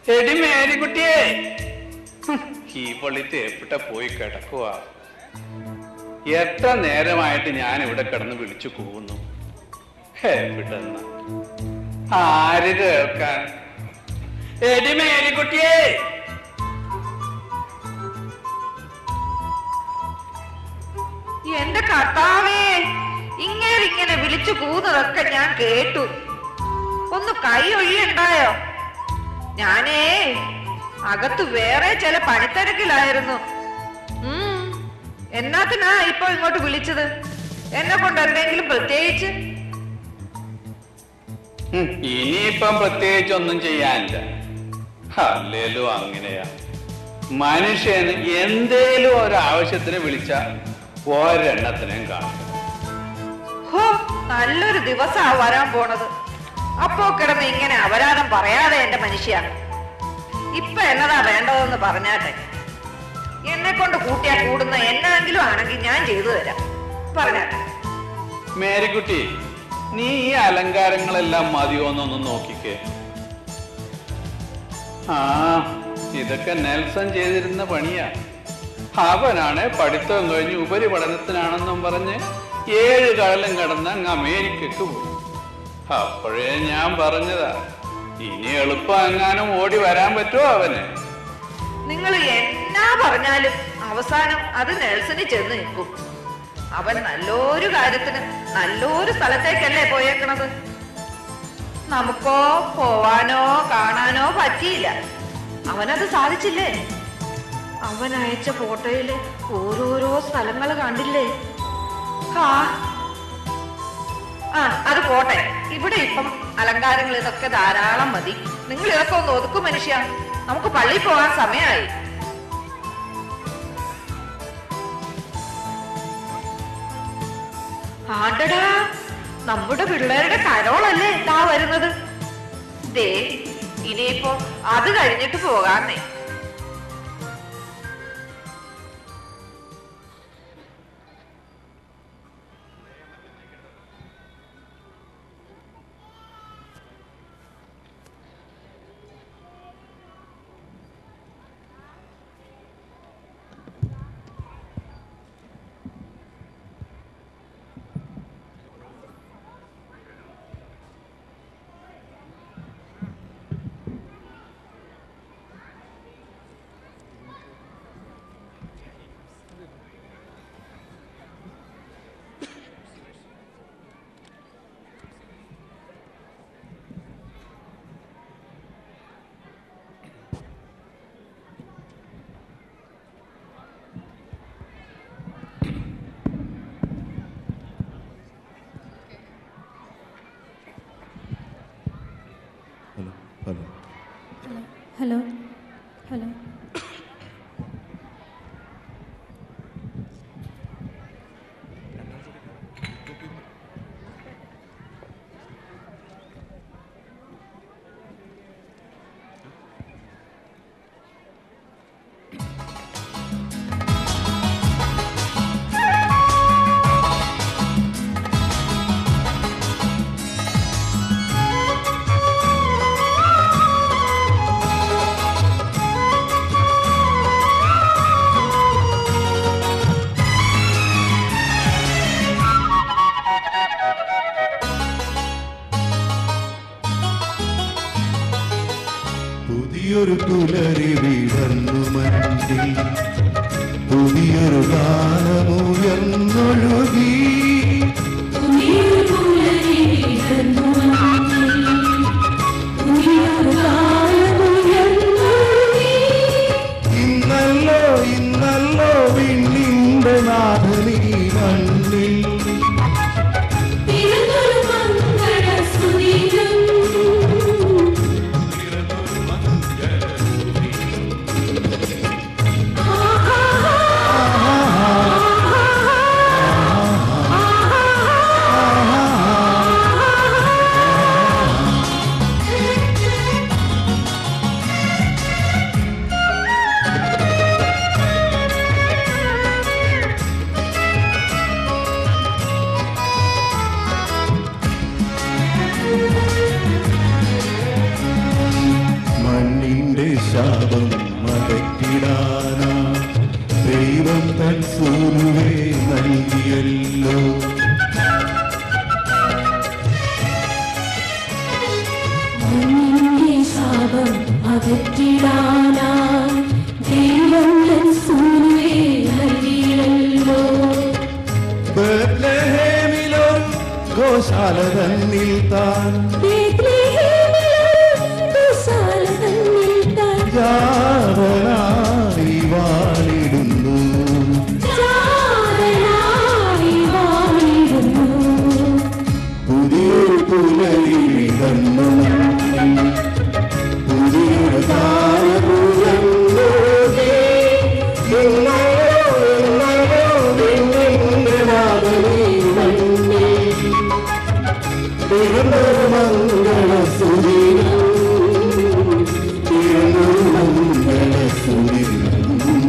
എടി മേരിക്കുട്ടിയെ ഹും, ഈ പൊള്ളിട്ട് എപ്പിട്ട പോയി കിടക്കുക എത്ര നേരമായിട്ട് ഞാൻ ഇവിടെ കിടന്ന് വിളിച്ചു കൂവുന്നു എവിടെന്ന ആര് കേൾക്കാൻ എടി മേരിക്കുട്ടിയെ എന്റെ കർത്താവേ ഇങ്ങനെ ഇങ്ങനെ വിളിച്ചു കൂന്നതൊക്കെ ഞാൻ കേട്ടു ഒന്ന് കൈ ഒഴിയുണ്ടായോ ഞാനേ അകത്ത് വേറെ ചില പണിത്തിരക്കിലായിരുന്നു ഉം. എന്നാത്തിനാ ഇപ്പൊ ഇങ്ങോട്ട് വിളിച്ചത് എന്നെ കൊണ്ട് എന്തെങ്കിലും പ്രത്യേകിച്ച് ഉം, ഇനിയിപ്പം പ്രത്യേകിച്ച് ഒന്നും ചെയ്യാനില്ല അല്ലേലും അങ്ങനെയാ മനുഷ്യന് എന്തേലും ഒരു ആവശ്യത്തിന് വിളിച്ച ഒരെണ്ണത്തിനെയും കാണും ഹോ നല്ലൊരു ദിവസാ വരാൻ പോണത് അപ്പോ കിടന്ന് ഇങ്ങനെ അപരാധം പറയാതെ എന്റെ മനുഷ്യ ഇപ്പൊ എന്നതാ വേണ്ടതെന്ന് പറഞ്ഞാട്ടെ എന്നെ കൊണ്ട് കൂട്ടിയാ കൂടുന്ന എന്നാണെങ്കിലും ആണെങ്കിൽ ഞാൻ ചെയ്തു തരാം പറഞ്ഞാട്ടെ മേരിക്കുട്ടി നീ ഈ അലങ്കാരങ്ങളെല്ലാം മതിയോന്നൊന്ന് നോക്കിക്കേ ആ ഇതൊക്കെ നെൽസൺ ചെയ്തിരുന്ന പണിയാ അവനാണ് പഠിത്തം കഴിഞ്ഞ് ഉപരിപഠനത്തിനാണെന്നും പറഞ്ഞ് ഏഴ് കടലും കടന്ന് അങ്ങ് അമേരിക്കക്ക് പോയി അപ്പോഴേ ഞാൻ പറഞ്ഞതാ ഇനി എളുപ്പം എങ്ങാനും ഓടി വരാൻ പറ്റുമോ അവന് നിങ്ങൾ എന്നാ പറഞ്ഞാലും അവസാനം അത് നെൽസന് ചെന്ന് നിൽക്കും അവൻ നല്ലൊരു കാര്യത്തിന് നല്ലൊരു സ്ഥലത്തേക്കല്ലേ പോയേക്കണത് നമുക്കോ പോവാനോ കാണാനോ പറ്റിയില്ല അവനത് സാധിച്ചില്ലേ അവൻ അയച്ച ഫോട്ടോയില് ഓരോരോ സ്ഥലങ്ങൾ കണ്ടില്ലേ ആ ആ അത് പോട്ടെ ഇവിടെ ഇപ്പം അലങ്കാരങ്ങൾ ഇതൊക്കെ ധാരാളം മതി നിങ്ങൾ ഇതൊക്കെ ഒന്ന് ഒതുക്കും മനുഷ്യ നമുക്ക് പള്ളിയിൽ പോകാൻ സമയമായി ആണ്ടടാ നമ്മുടെ പിള്ളേരുടെ കരോളല്ലേ ഇതാ വരുന്നത് ദേ ഇനിയിപ്പോ അത് കഴിഞ്ഞിട്ട് പോകാന്നേ ഹലോ ഹലോ ഹലോ ഹലോ പുതിയൊരു പുലരി വിടർന്നു മണ്ടി പുതിയൊരു ഗാനമുയർന്നൊഴുകി ഇന്നല്ലോ ഇന്നല്ലോ വിണ്ണിന്റെ നാഥനീ മണ്ണിൽ ആ അകറ്റിടാനാ ദൈവം തൻ സൂനുവേ നൽകിയല്ലോ മണ്ണിന്റെ ശാപം അകറ്റിടാനായി ദൈവം തൻ സൂര്യനെ നൽകിയല്ലോ ബത്ലഹേമിലോ ഗോശാല തന്നിൽ താൻ ബേത്ലഹേമിലും ദുസ്സാല തന്നിൽ താൻ ജാതനായി വാണിടുന്നു ജാതനായി വാണിടുന്നു. പുതിയൊരു പുലരി വിടന്നു പുതിയൊരു താരപുരന്നു മംഗള സുരീരം മംഗള സുരീരം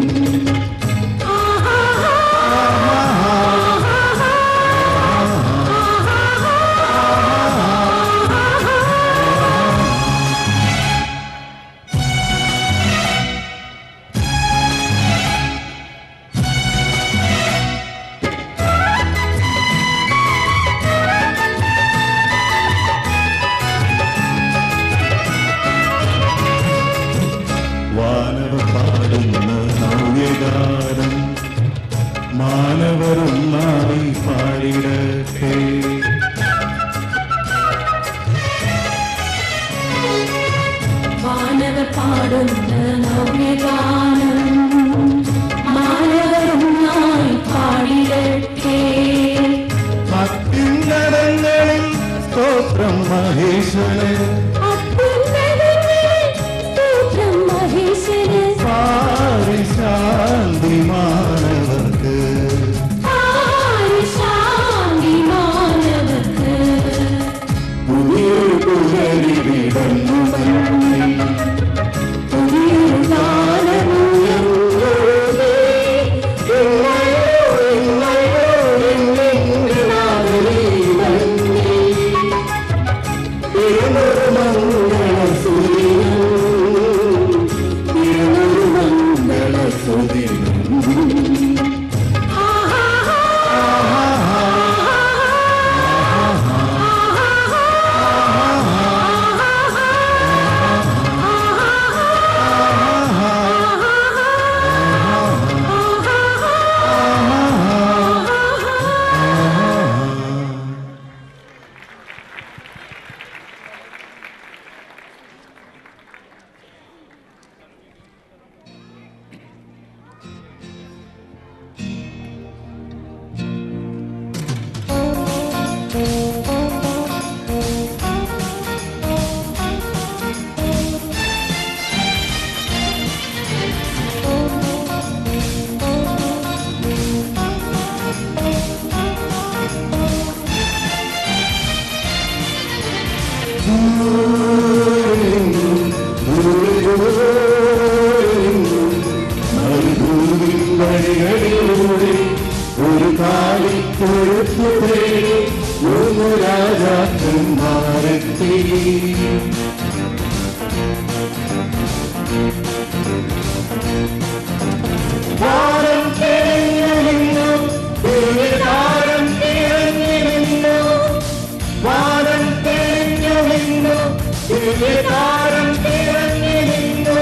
വാനവ പാടുന്ന നവ്യഗാനം മാനവരൊന്നായി പാടിടട്ടെ വാനവർ പാടുന്ന നവ്യഗാനം മാനവരുമായി പാടിടട്ടെ അത്യുന്നതങ്ങളിൽ സ്തോത്രം മഹേശ്വരൻ അത്യുന്നതങ്ങളിൽ സ്തോത്രം മഹേശ്വരൻ പാരി ശാന്തി മാനവർക്ക് ആര് ശാന്തി മാനവർക്ക് പുതിയൊരു പുലരി വിടന്നു മഞ്ഞിൽ. പുതിയൊരു കാലമുയർന്നു വഴികളിലൂടെ ഒരു കാലിക്കൊഴുത്തു തേടി മൂന്ന് രാജാക്കന്മാരെത്തി വാരം തെളിഞ്ഞു നിന്നു താരം തിരഞ്ഞു നിന്നു വാരം തെളിഞ്ഞു നിന്നു താരം തിരഞ്ഞു നിന്നു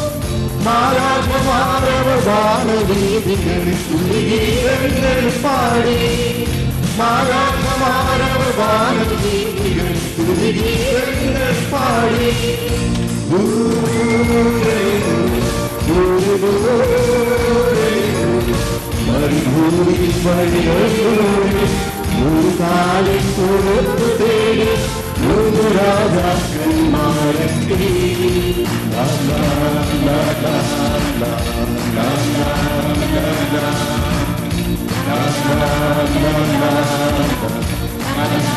മാരാത്മാരവീതികളിൽ തുള്ളിഗീതങ്ങൾ പാടി മാരാത്മാരവീതികളിൽ തുള്ളിഗീതങ്ങൾ പാടി ദൂരെ, ദൂരെ, ദൂരെ, മരുഭൂമി വഴികളിലൂടെ ഒരു കാലിൽ കൊടുത്തു തേടി മൂന്ന് രാജാക്കന്മാരെത്തി ലാ, ലാ, ലാ, ലാ, ലാ, ലാ, ലാ, ലാ, ലാ. ലാ, ലാ, ലാ, ലാ, ലാ.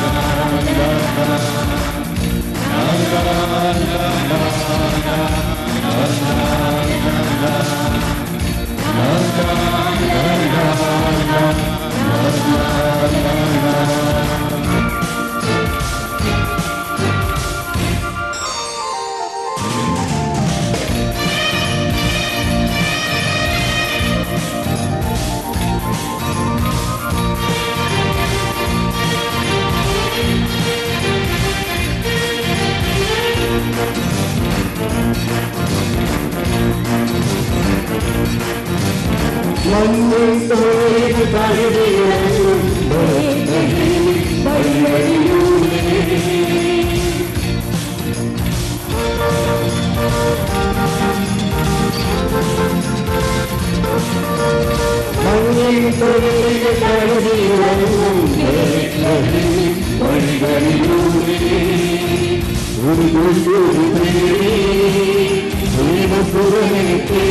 മണ്ണിൽ തോഴി കഴുതിയിറങ്ങും വഴിവഴിയൂടെ മണ്ണിൽ തോഴി കഴുതിയിറങ്ങും വഴികളിലൂടെ ഒരു കൊണ്ടൊരു പേര് ദൈവപുരമേറ്റേ